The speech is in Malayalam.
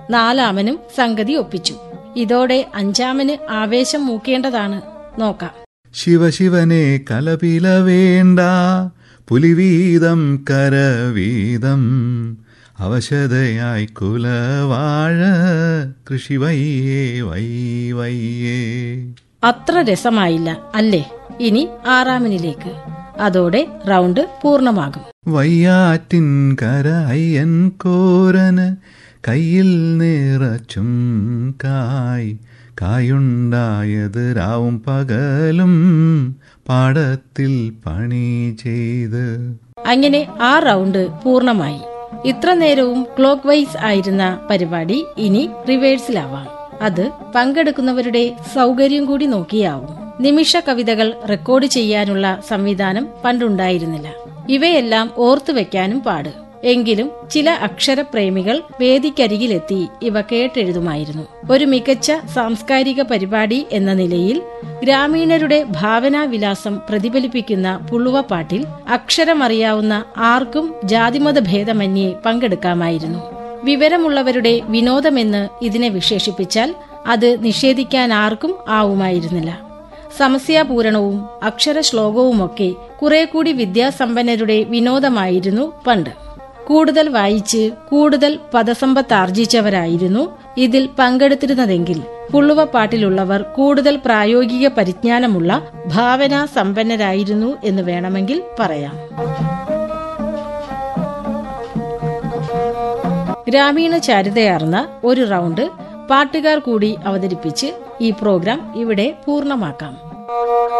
നാലാമനും സംഗതി ഒപ്പിച്ചു ഇതോടെ അഞ്ചാമന് ആവേശം മൂക്കേണ്ടതാണ് നോക്കാം ശിവശിവനെ കലപില വേണ്ട പുലിവീതം കരവീതം അവശതയായി കുലവാഴ കൃഷി വയ്യേ വൈ വയ്യേ അത്ര രസമായില്ല അല്ലേ ഇനി ആറാമനിലേക്ക് അതോടെ റൗണ്ട് പൂർണ്ണമാകും വയ്യാറ്റിൻ കര അയ്യൻ കോരന് കയ്യിൽ നിറച്ചും കായ് കായുണ്ടായത് രാവും പകലും പാടത്തിൽ പണി ചെയ്ത് അങ്ങനെ ആ റൗണ്ട് പൂർണ്ണമായി ഇത്ര നേരവും ക്ലോക്ക് വൈസ് ആയിരുന്ന പരിപാടി ഇനി റിവേഴ്സിലാവാം അത് പങ്കെടുക്കുന്നവരുടെ സൗകര്യം കൂടി നോക്കിയാവും നിമിഷ കവിതകൾ റെക്കോർഡ് ചെയ്യാനുള്ള സംവിധാനം പണ്ടുണ്ടായിരുന്നില്ല ഇവയെല്ലാം ഓർത്തു വെക്കാനും പാട് എങ്കിലും ചില അക്ഷരപ്രേമികൾ വേദിക്കരികിലെത്തി ഇവ കേട്ടെഴുതുമായിരുന്നു ഒരു മികച്ച സാംസ്കാരിക പരിപാടി എന്ന നിലയിൽ ഗ്രാമീണരുടെ ഭാവനാവിലാസം പ്രതിഫലിപ്പിക്കുന്ന പുള്ളുവപ്പാട്ടിൽ അക്ഷരമറിയാവുന്ന ആർക്കും ജാതിമത ഭേദമന്യേ പങ്കെടുക്കാമായിരുന്നു വിവരമുള്ളവരുടെ വിനോദമെന്ന് ഇതിനെ വിശേഷിപ്പിച്ചാൽ അത് നിഷേധിക്കാൻ ആർക്കും ആവുമായിരുന്നില്ല സമസ്യാപൂരണവും അക്ഷരശ്ലോകവുമൊക്കെ കുറെ കൂടി വിദ്യാസമ്പന്നരുടെ വിനോദമായിരുന്നു പണ്ട് കൂടുതൽ വായിച്ച് കൂടുതൽ പദസമ്പത്താർജിച്ചവരായിരുന്നു ഇതിൽ പങ്കെടുത്തിരുന്നതെങ്കിൽ പുള്ളുവപ്പാട്ടിലുള്ളവർ കൂടുതൽ പ്രായോഗിക പരിജ്ഞാനമുള്ള ഭാവനാ സമ്പന്നരായിരുന്നു എന്ന് വേണമെങ്കിൽ പറയാം ഗ്രാമീണ ചാരുതയാർന്ന ഒരു റൗണ്ട് പാട്ടുകാർ കൂടി അവതരിപ്പിച്ച് ഈ പ്രോഗ്രാം ഇവിടെ പൂർണ്ണമാക്കാം